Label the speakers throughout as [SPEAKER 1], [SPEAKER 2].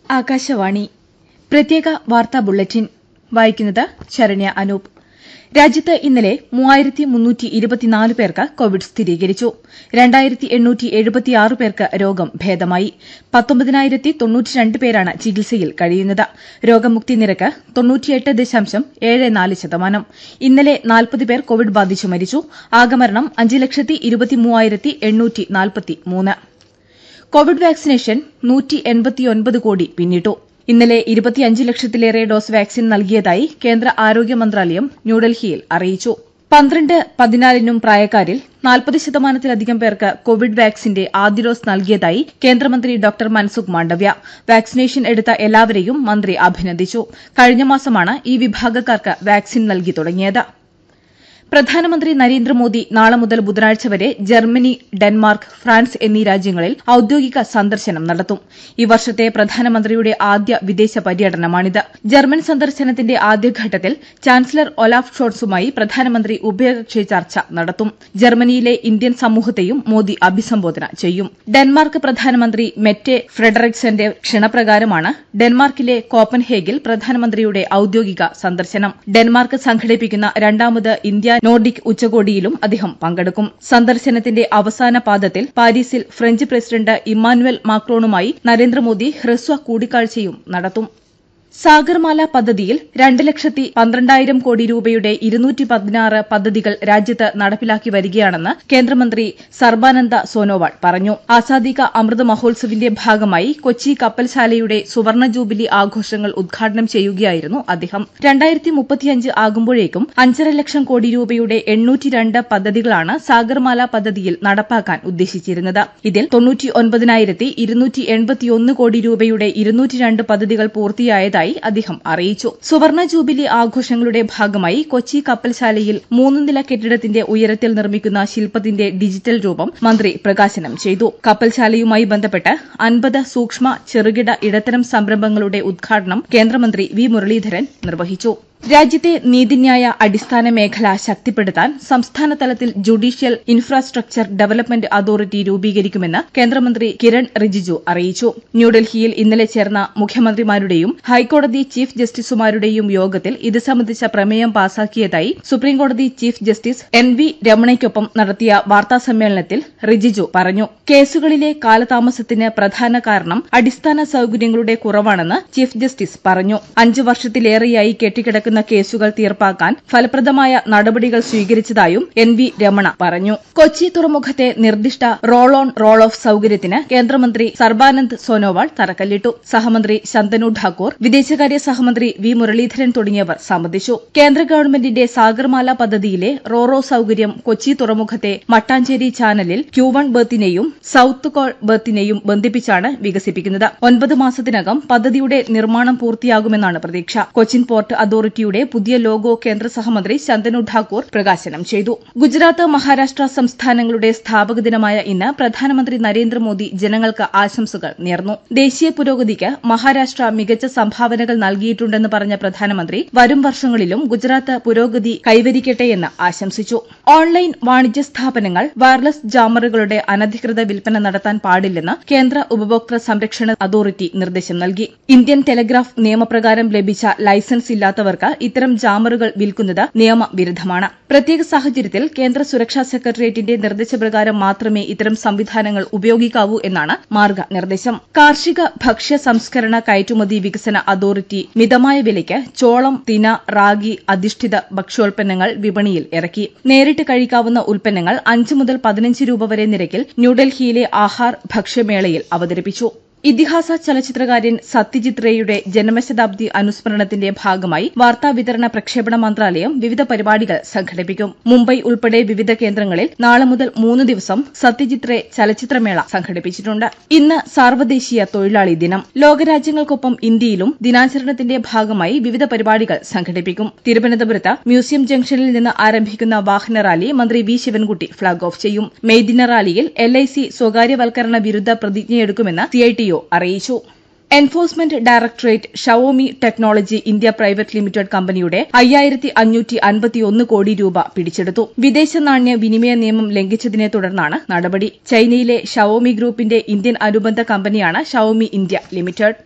[SPEAKER 1] ആകാശവാണി പ്രത്യേക വാർത്താ ബുള്ളറ്റിൻ വായിക്കുന്നത് ശരണ്യ അനൂപ് രാജ്യത്ത് ഇന്നലെ മൂവായിരത്തി മുന്നൂറ്റി ഇരുപത്തിനാല് പേർക്ക് കോവിഡ് സ്ഥിരീകരിച്ചു രണ്ടായിരത്തി എണ്ണൂറ്റി എഴുപത്തിയാറ് പേർക്ക് രോഗം ഭേദമായി പത്തൊമ്പതിനായിരത്തി തൊണ്ണൂറ്റിരണ്ട് പേരാണ് ചികിത്സയിൽ കഴിയുന്നത് രോഗമുക്തി നിരക്ക് തൊണ്ണൂറ്റിയെട്ട് ദശാംശം ഏഴ് നാല് ശതമാനം ഇന്നലെ നാൽപ്പത് പേർ കോവിഡ് ബാധിച്ചു മരിച്ചു ആകെ മരണം അഞ്ച് ലക്ഷത്തി ഇരുപത്തിമൂവായിരത്തി എണ്ണൂറ്റി നാൽപ്പത്തിമൂന്ന് കോവിഡ് വാക്സിനേഷൻ നൂറ്റി എൺപത്തിയൊൻപത് കോടി പിന്നിട്ടു ഇന്നലെ ഇരുപത്തിയഞ്ച് ലക്ഷത്തിലേറെ ഡോസ് വാക്സിൻ നൽകിയതായി കേന്ദ്ര ആരോഗ്യ മന്ത്രാലയം ന്യൂഡൽഹിയിൽ അറിയിച്ചു പന്ത്രണ്ട് പതിനാലിനും പ്രായക്കാരിൽ നാൽപ്പത് ശതമാനത്തിലധികം പേർക്ക് കോവിഡ് വാക്സിന്റെ ആദ്യ ഡോസ് നൽകിയതായി കേന്ദ്രമന്ത്രി ഡോക്ടർ മൻസുഖ് മാണ്ഡവ്യ വാക്സിനേഷൻ എടുത്ത എല്ലാവരെയും മന്ത്രി അഭിനന്ദിച്ചു കഴിഞ്ഞ മാസമാണ് ഈ വിഭാഗക്കാർക്ക് വാക്സിൻ നൽകി തുടങ്ങിയത് പ്രധാനമന്ത്രി നരേന്ദ്രമോദി നാളെ മുതൽ ബുധനാഴ്ച വരെ ജർമ്മനി ഡെൻമാർക്ക് ഫ്രാൻസ് എന്നീ രാജ്യങ്ങളിൽ ഔദ്യോഗിക സന്ദർശനം നടത്തും ഈ വർഷത്തെ പ്രധാനമന്ത്രിയുടെ ആദ്യ വിദേശ പര്യടനമാണിത് ജർമ്മൻ സന്ദർശനത്തിന്റെ ആദ്യഘട്ടത്തിൽ ചാൻസലർ ഒലാഫ് ഷോൾസുമായി പ്രധാനമന്ത്രി ഉഭയകക്ഷി ചർച്ച നടത്തും ജർമ്മനിയിലെ ഇന്ത്യൻ സമൂഹത്തെയും മോദി അഭിസംബോധന ചെയ്യും ഡെൻമാർക്ക് പ്രധാനമന്ത്രി മെറ്റെ ഫ്രെഡറിക്സന്റെ ക്ഷണപ്രകാരമാണ് ഡെൻമാർക്കിലെ കോപ്പൻഹേഗിൽ പ്രധാനമന്ത്രിയുടെ ഔദ്യോഗിക സന്ദർശനം ഡെൻമാർക്ക് സംഘടിപ്പിക്കുന്ന രണ്ടാമത് ഇന്ത്യ നോർഡിക് ഉച്ചകോടിയിലും അദ്ദേഹം പങ്കെടുക്കും സന്ദർശനത്തിന്റെ അവസാന പാദത്തിൽ പാരീസിൽ ഫ്രഞ്ച് പ്രസിഡന്റ് ഇമ്മാനുവൽ മാക്രോണുമായി നരേന്ദ്രമോദി ഹ്രസ്വ കൂടിക്കാഴ്ചയും നടത്തും സാഗർമാല പദ്ധതിയിൽ രണ്ട് ലക്ഷത്തി പന്ത്രണ്ടായിരം കോടി രൂപയുടെ ഇരുന്നൂറ്റി പതിനാറ് പദ്ധതികൾ രാജ്യത്ത് നടപ്പിലാക്കി വരികയാണെന്ന് കേന്ദ്രമന്ത്രി സർബാനന്ദ സോനോവാൾ പറഞ്ഞു ആസാദിക അമൃത് മഹോത്സവിന്റെ ഭാഗമായി കൊച്ചി കപ്പൽശാലയുടെ സുവർണ ജൂബിലി ആഘോഷങ്ങൾ ഉദ്ഘാടനം ചെയ്യുകയായിരുന്നു അദ്ദേഹം രണ്ടായിരത്തി മുപ്പത്തിയഞ്ച് ആകുമ്പോഴേക്കും അഞ്ചര ലക്ഷം കോടി രൂപയുടെ എണ്ണൂറ്റി രണ്ട് പദ്ധതികളാണ് സാഗർമാല പദ്ധതിയിൽ നടപ്പാക്കാൻ ഉദ്ദേശിച്ചിരുന്നത് ഇതിൽ തൊണ്ണൂറ്റിയൊൻപതിനായിരത്തി ഇരുന്നൂറ്റി എൺപത്തിയൊന്ന് കോടി രൂപയുടെ ഇരുന്നൂറ്റി രണ്ട് പദ്ധതികൾ പൂർത്തിയായതായി അദ്ദേഹം അറിയിച്ചു സുവർണ ജൂബിലി ആഘോഷങ്ങളുടെ ഭാഗമായി കൊച്ചി കപ്പൽശാലയിൽ മൂന്ന് നില കെട്ടിടത്തിന്റെ ഉയരത്തിൽ നിർമ്മിക്കുന്ന ശില്പത്തിന്റെ ഡിജിറ്റൽ രൂപം മന്ത്രി പ്രകാശനം ചെയ്തു കപ്പൽശാലയുമായി ബന്ധപ്പെട്ട് അൻപത് സൂക്ഷ്മ ചെറുകിട ഇടത്തരം സംരംഭങ്ങളുടെ ഉദ്ഘാടനം കേന്ദ്രമന്ത്രി വി മുരളീധരൻ നിർവഹിച്ചു രാജ്യത്തെ നീതിന്യായ അടിസ്ഥാന മേഖല ശക്തിപ്പെടുത്താൻ സംസ്ഥാന തലത്തിൽ ജുഡീഷ്യൽ ഇൻഫ്രാസ്ട്രക്ചർ ഡെവലപ്മെന്റ് അതോറിറ്റി രൂപീകരിക്കുമെന്ന് കേന്ദ്രമന്ത്രി കിരൺ റിജിജു അറിയിച്ചു ന്യൂഡൽഹിയിൽ ഇന്നലെ ചേർന്ന മുഖ്യമന്ത്രിമാരുടെയും ഹൈക്കോടതി ചീഫ് ജസ്റ്റിസുമാരുടെയും യോഗത്തിൽ ഇത് സംബന്ധിച്ച പ്രമേയം പാസാക്കിയതായി സുപ്രീംകോടതി ചീഫ് ജസ്റ്റിസ് എൻ വി രമണയ്ക്കൊപ്പം നടത്തിയ വാർത്താസമ്മേളനത്തിൽ റിജിജു പറഞ്ഞു കേസുകളിലെ കാലതാമസത്തിന് പ്രധാന കാരണം അടിസ്ഥാന സൌകര്യങ്ങളുടെ കുറവാണെന്ന് ചീഫ് ജസ്റ്റിസ് പറഞ്ഞു അഞ്ച് വർഷത്തിലേറെയായി കെട്ടിക്കിടക്കുന്ന കേസുകൾ തീർപ്പാക്കാൻ ഫലപ്രദമായ നടപടികൾ സ്വീകരിച്ചതായും എൻ വി രമണ പറഞ്ഞു കൊച്ചി തുറമുഖത്തെ നിർദ്ദിഷ്ട റോൾ ഓൺ റോൾ ഓഫ് സൌകര്യത്തിന് കേന്ദ്രമന്ത്രി സർബാനന്ദ് സോനോവാൾ തറക്കല്ലിട്ടു സഹമന്ത്രി ശന്തനു ഠാക്കൂർ വിദേശകാര്യ സഹമന്ത്രി വി മുരളീധരൻ തുടങ്ങിയവർ സംബന്ധിച്ചു കേന്ദ്ര ഗവൺമെന്റിന്റെ സാഗർമാല പദ്ധതിയിലെ റോറോ സൌകര്യം കൊച്ചി തുറമുഖത്തെ മട്ടാഞ്ചേരി ചാനലിൽ ക്യൂ വൺ ബർത്തിനെയും സൌത്ത് കോൾ ബർത്തിനെയും ബന്ധിപ്പിച്ചാണ് വികസിപ്പിക്കുന്നത് ഒൻപത് മാസത്തിനകം പദ്ധതിയുടെ നിർമ്മാണം പൂർത്തിയാകുമെന്നാണ് പ്രതീക്ഷ കൊച്ചിൻ പോർട്ട് അതോറിറ്റിയുടെ പുതിയ ലോഗോ കേന്ദ്ര സഹമന്ത്രി ശന്തനു ഠാക്കൂർ പ്രകാശനം ചെയ്തു ഗുജറാത്ത് മഹാരാഷ്ട്ര സംസ്ഥാനങ്ങളുടെ സ്ഥാപക ദിനമായ ഇന്ന് പ്രധാനമന്ത്രി നരേന്ദ്രമോദി ജനങ്ങൾക്ക് ആശംസകൾ നേർന്നു ദേശീയ പുരോഗതിക്ക് മഹാരാഷ്ട്ര മികച്ച സംഭാവനകൾ നൽകിയിട്ടുണ്ടെന്ന് പറഞ്ഞ പ്രധാനമന്ത്രി വരും വർഷങ്ങളിലും ഗുജറാത്ത് പുരോഗതി കൈവരിക്കട്ടെയെന്ന് ആശംസിച്ചു ഓൺലൈൻ വാണിജ്യ സ്ഥാപനങ്ങൾ വയർലെസ് ജാമറുകളുടെ അനധികൃത വിൽപ്പന നടത്താൻ പാടില്ലെന്ന് കേന്ദ്ര ഉപഭോക്തൃ സംരക്ഷണ അതോറിറ്റി നിർദ്ദേശം നൽകി ഇന്ത്യൻ ടെലഗ്രാഫ് നിയമപ്രകാരം ലഭിച്ച ലൈസൻസ് ഇല്ലാത്തവർക്ക് ഇത്തരം ജാമറുകൾ വിൽക്കുന്നത് നിയമവിരുദ്ധമാണ് പ്രത്യേക സാഹചര്യത്തിൽ കേന്ദ്ര സുരക്ഷാ സെക്രട്ടേറിയറ്റിന്റെ നിർദ്ദേശപ്രകാരം മാത്രമേ ഇത്തരം സംവിധാനങ്ങൾ ഉപയോഗിക്കാവൂ എന്നാണ് മാർഗനിർദ്ദേശം കാർഷിക ഭക്ഷ്യ സംസ്കരണ കയറ്റുമതി വികസന അതോറിറ്റി മിതമായ വിലയ്ക്ക് ചോളം തിന റാഗി അധിഷ്ഠിത ഭക്ഷ്യോൽപ്പന്നങ്ങൾ വിപണിയിൽ ഇറക്കി നേരിട്ട് കഴിക്കാവുന്ന ഉൽപ്പന്നങ്ങൾ അഞ്ച് മുതൽ പതിനഞ്ച് രൂപ വരെ നിരക്കിൽ ന്യൂഡൽഹിയിലെ ആഹാർ ഭക്ഷ്യമേളയിൽ അവതരിപ്പിച്ചു ഇതിഹാസ ചലച്ചിത്രകാരൻ സത്യജിത് റേയുടെ ജന്മശതാബ്ദി അനുസ്മരണത്തിന്റെ ഭാഗമായി വാർത്താവിതരണ പ്രക്ഷേപണ മന്ത്രാലയം വിവിധ പരിപാടികൾ സംഘടിപ്പിക്കും മുംബൈ ഉൾപ്പെടെ വിവിധ കേന്ദ്രങ്ങളിൽ നാളെ മുതൽ മൂന്ന് ദിവസം സത്യജിത് റേ ചലച്ചിത്രമേള സംഘടിപ്പിച്ചിട്ടുണ്ട് ഇന്ന് സാർവദേശീയ തൊഴിലാളി ദിനം ലോകരാജ്യങ്ങൾക്കൊപ്പം ഇന്ത്യയിലും ദിനാചരണത്തിന്റെ ഭാഗമായി വിവിധ പരിപാടികൾ സംഘടിപ്പിക്കും തിരുവനന്തപുരത്ത് മ്യൂസിയം ജംഗ്ഷനിൽ നിന്ന് ആരംഭിക്കുന്ന വാഹന റാലി മന്ത്രി വി ശിവൻകുട്ടി ഫ്ളാഗ് ഓഫ് ചെയ്യും മെയ് ദിന റാലിയിൽ എൽഐസി സ്വകാര്യവൽക്കരണ വിരുദ്ധ പ്രതിജ്ഞയെടുക്കുമെന്ന് സിഐടിഒ അറിയിച്ചു enforcement directorate Xiaomi technology India private limited കമ്പനിയുടെ അയ്യായിരത്തി അഞ്ഞൂറ്റി അൻപത്തിയൊന്ന് കോടി രൂപ പിടിച്ചെടുത്തു വിദേശ നാണ്യ വിനിമയ നിയമം ലംഘിച്ചതിനെ തുടർന്നാണ് നടപടി ചൈനയിലെ ഷവോമി ഗ്രൂപ്പിന്റെ ഇന്ത്യൻ അനുബന്ധ കമ്പനിയാണ് ഷവോമി ഇന്ത്യ ലിമിറ്റഡ്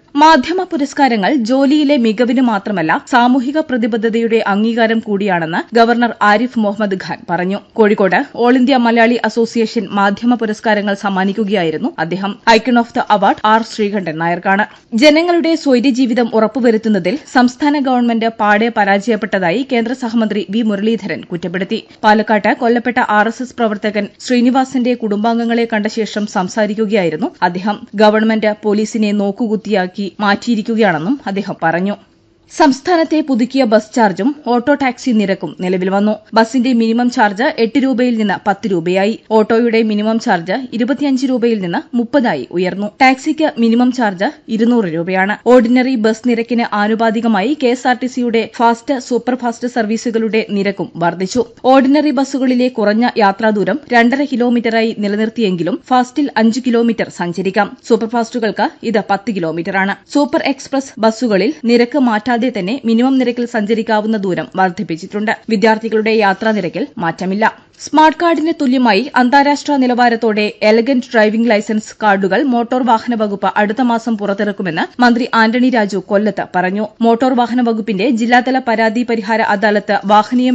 [SPEAKER 1] മാധ്യമ പുരസ്കാരങ്ങൾ ജോലിയിലെ മികവിന് മാത്രമല്ല സാമൂഹിക പ്രതിബദ്ധതയുടെ അംഗീകാരം കൂടിയാണെന്ന് ഗവർണർ ആരിഫ് മുഹമ്മദ് ഖാൻ പറഞ്ഞു Kozhikode all India Malayali association മാധ്യമ പുരസ്കാരങ്ങൾ സമ്മാനിക്കുകയായിരുന്നു അദ്ദേഹം icon of the award R Sreekandan നായർക്കാണ് ജനങ്ങളുടെ സ്വൈര്യജീവിതം ഉറപ്പുവരുത്തുന്നതിൽ സംസ്ഥാന ഗവൺമെന്റ് പാടെ പരാജയപ്പെട്ടതായി കേന്ദ്ര സഹമന്ത്രി വി മുരളീധരൻ കുറ്റപ്പെടുത്തി പാലക്കാട്ട് കൊല്ലപ്പെട്ട ആർ എസ് എസ് പ്രവർത്തകൻ ശ്രീനിവാസന്റെ കുടുംബാംഗങ്ങളെ കണ്ട ശേഷം സംസാരിക്കുകയായിരുന്നു അദ്ദേഹം ഗവൺമെന്റ് പോലീസിനെ നോക്കുകുത്തിയാക്കി മാറ്റിയിരിക്കുകയാണെന്നും അദ്ദേഹം പറഞ്ഞു സംസ്ഥാനത്തെ പുതുക്കിയ ബസ് ചാർജും ഓട്ടോ ടാക്സി നിരക്കും നിലവിൽ വന്നു ബസിന്റെ മിനിമം ചാർജ് എട്ട് രൂപയിൽ നിന്ന് പത്ത് രൂപയായി ഓട്ടോയുടെ മിനിമം ചാർജ് ഇരുപത്തിയഞ്ച് രൂപയിൽ നിന്ന് മുപ്പതായി ഉയർന്നു ടാക്സിക്ക് മിനിമം ചാർജ് ഇരുന്നൂറ് രൂപയാണ് ഓർഡിനറി ബസ് നിരക്കിന് ആനുപാതികമായി കെഎസ്ആർടിസിയുടെ ഫാസ്റ്റ് സൂപ്പർ ഫാസ്റ്റ് സർവീസുകളുടെ നിരക്കും വർദ്ധിച്ചു ഓർഡിനറി ബസ്സുകളിലെ കുറഞ്ഞ യാത്രാദൂരം രണ്ടര കിലോമീറ്ററായി നിലനിർത്തിയെങ്കിലും ഫാസ്റ്റിൽ അഞ്ച് കിലോമീറ്റർ സഞ്ചരിക്കാം സൂപ്പർഫാസ്റ്റുകൾക്ക് ഇത് പത്ത് കിലോമീറ്ററാണ് സൂപ്പർ എക്സ്പ്രസ് ബസ്സുകളിൽ നിരക്ക് മാറ്റാതെ കൂടാതെ തന്നെ മിനിമം നിരക്കിൽ സഞ്ചരിക്കാവുന്ന ദൂരം വർദ്ധിപ്പിച്ചിട്ടുണ്ട് വിദ്യാർത്ഥികളുടെ യാത്രാ നിരക്കിൽ മാറ്റമില്ല സ്മാർട്ട് കാർഡിന് തുല്യമായി അന്താരാഷ്ട്ര നിലവാരത്തോടെ എലഗന്റ് ഡ്രൈവിംഗ് ലൈസൻസ് കാർഡുകൾ മോട്ടോർ വാഹന വകുപ്പ് അടുത്ത മാസം പുറത്തിറക്കുമെന്ന് മന്ത്രി ആന്റണി രാജു കൊല്ലത്ത് പറഞ്ഞു മോട്ടോർ വാഹന വകുപ്പിന്റെ ജില്ലാതല പരാതി പരിഹാര അദാലത്ത് വാഹനീയം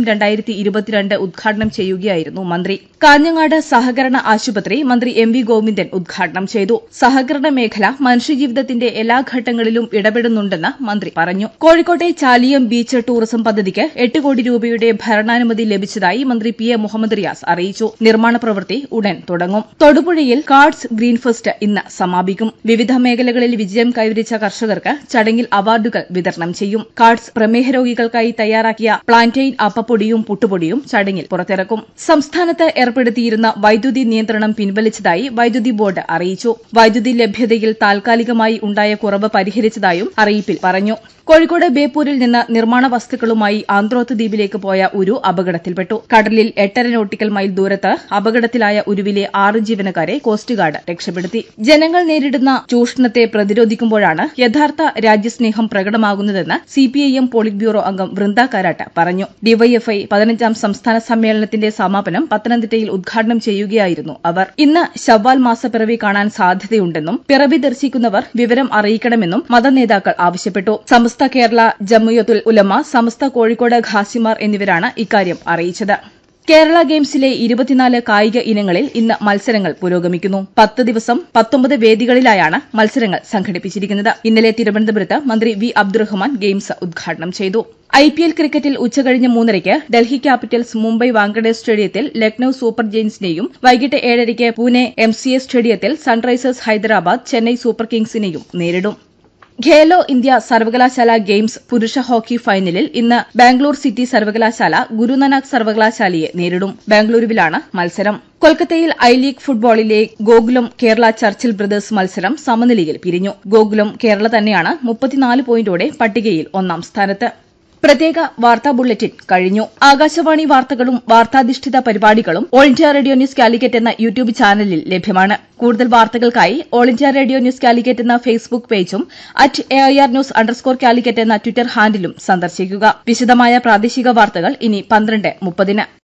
[SPEAKER 1] ഉദ്ഘാടനം ചെയ്യുകയായിരുന്നു മന്ത്രി കാഞ്ഞങ്ങാട് സഹകരണ ആശുപത്രി മന്ത്രി എം വി ഗോവിന്ദൻ ഉദ്ഘാടനം ചെയ്തു സഹകരണ മേഖല മനുഷ്യജീവിതത്തിന്റെ എല്ലാ ഘട്ടങ്ങളിലും ഇടപെടുന്നുണ്ടെന്ന് മന്ത്രി പറഞ്ഞു കോഴിക്കോട്ടെ ചാലിയം ബീച്ച് ടൂറിസം പദ്ധതിക്ക് എട്ട് കോടി രൂപയുടെ ഭരണാനുമതി ലഭിച്ചതായി മന്ത്രി പി എ മുഹമ്മദ് റിയാസ് അറിയിച്ചു നിർമ്മാണ പ്രവൃത്തി ഉടൻ തുടങ്ങും തൊടുപുഴയിൽ കാർഡ്സ് ഗ്രീൻ ഫെസ്റ്റ് ഇന്ന് സമാപിക്കും വിവിധ മേഖലകളിൽ വിജയം കൈവരിച്ച കർഷകർക്ക് ചടങ്ങിൽ അവാർഡുകൾ വിതരണം ചെയ്യും കാർഡ്സ് പ്രമേഹ രോഗികൾക്കായി തയ്യാറാക്കിയ പ്ലാന്റെയിൻ അപ്പപ്പൊടിയും പുട്ടുപൊടിയും ചടങ്ങിൽ പുറത്തിറക്കും സംസ്ഥാനത്ത് ഏർപ്പെടുത്തിയിരുന്ന വൈദ്യുതി നിയന്ത്രണം പിൻവലിച്ചതായി വൈദ്യുതി ബോർഡ് അറിയിച്ചു വൈദ്യുതി ലഭ്യതയിൽ താൽക്കാലികമായി ഉണ്ടായ കുറവ് പരിഹരിച്ചതായും അറിയിപ്പിൽ പറഞ്ഞു കോഴിക്കോട് ബേപ്പൂരിൽ നിന്ന് നിർമ്മാണ വസ്തുക്കളുമായി ആന്ത്രോത്ത് ദ്വീപിലേക്ക് പോയ ഉരു അപകടത്തിൽപ്പെട്ടു കടലിൽ എട്ടര നോട്ടിക്കൽ മൈൽ ദൂരത്ത് അപകടത്തിലായ ഉരുവിലെ ആറ് ജീവനക്കാരെ കോസ്റ്റ് ഗാർഡ് രക്ഷപ്പെടുത്തി ജനങ്ങൾ നേരിടുന്ന ചൂഷണത്തെ പ്രതിരോധിക്കുമ്പോഴാണ് യഥാർത്ഥ രാജ്യസ്നേഹം പ്രകടമാകുന്നതെന്ന് സിപിഐഎം പോളിറ്റ് ബ്യൂറോ അംഗം വൃന്ദ കാരാട്ട് പറഞ്ഞു ഡിവൈഎഫ്ഐ പതിനഞ്ചാം സംസ്ഥാന സമ്മേളനത്തിന്റെ സമാപനം പത്തനംതിട്ടയിൽ ഉദ്ഘാടനം ചെയ്യുകയായിരുന്നു അവർ ഇന്ന് ശവ്വാൽ മാസപ്പിറവി കാണാൻ സാധ്യതയുണ്ടെന്നും പിറവി ദർശിക്കുന്നവർ വിവരം അറിയിക്കണമെന്നും മതനേതാക്കൾ ആവശ്യപ്പെട്ടു സമസ്ത കേരള ജമുയത്തുൽ ഉലമ സമസ്ത കോഴിക്കോട് ഖാസിമാർ എന്നിവരാണ് ഇക്കാര്യം അറിയിച്ചത് കേരള ഗെയിംസിലെ ഇരുപത്തിനാല് കായിക ഇനങ്ങളിൽ ഇന്ന് മത്സരങ്ങൾ പുരോഗമിക്കുന്നു പത്ത് ദിവസം പത്തൊമ്പത് വേദികളിലായാണ് മത്സരങ്ങൾ സംഘടിപ്പിച്ചിരിക്കുന്നത് ഇന്നലെ തിരുവനന്തപുരത്ത് മന്ത്രി വി അബ്ദുറഹ്മാൻ ഗെയിംസ് ഉദ്ഘാടനം ചെയ്തു ഐപിഎൽ ക്രിക്കറ്റിൽ ഉച്ചകഴിഞ്ഞ് മൂന്നരയ്ക്ക് ഡൽഹി ക്യാപിറ്റൽസ് മുംബൈ വാങ്കഡെ സ്റ്റേഡിയത്തിൽ ലക്നൌ സൂപ്പർ ജെയിൻസിനെയും വൈകിട്ട് ഏഴരയ്ക്ക് പൂനെ എംസിഎ സ്റ്റേഡിയത്തിൽ സൺറൈസേഴ്സ് ഹൈദരാബാദ് ചെന്നൈ സൂപ്പർ കിങ്സിനെയും നേരിടും ഖേലോ ഇന്ത്യ സർവകലാശാല ഗെയിംസ് പുരുഷ ഹോക്കി ഫൈനലിൽ ഇന്ന് ബാംഗ്ലൂർ സിറ്റി സർവകലാശാല ഗുരുനാനാക്ക് സർവകലാശാലയെ നേരിടും ബാംഗ്ലൂരുവിലാണ് മത്സരം കൊൽക്കത്തയിൽ ഐ ലീഗ് ഫുട്ബോളിലെ ഗോകുലം കേരള ചർച്ചിൽ ബ്രദേഴ്സ് മത്സരം സമനിലയിൽ പിരിഞ്ഞു ഗോകുലം കേരള തന്നെയാണ് മുപ്പത്തിനാല് പോയിന്റോടെ പട്ടികയിൽ ഒന്നാം സ്ഥാനത്ത് പ്രത്യേക വാർത്താ ബുള്ളറ്റിൻ കഴിഞ്ഞു ആകാശവാണി വാർത്തകളും വാർത്താധിഷ്ഠിത പരിപാടികളും all India radio news Calicut എന്ന യൂട്യൂബ് ചാനലിൽ ലഭ്യമാണ് കൂടുതൽ വാർത്തകൾക്കായി all India radio news Calicut എന്ന ഫേസ്ബുക്ക് പേജും at A I R news underscore Calicut എന്ന ട്വിറ്റർ ഹാൻഡിലും സന്ദർശിക്കുക വിശദമായ പ്രാദേശിക വാർത്തകൾ ഇനി പന്ത്രണ്ട് മുപ്പതിന്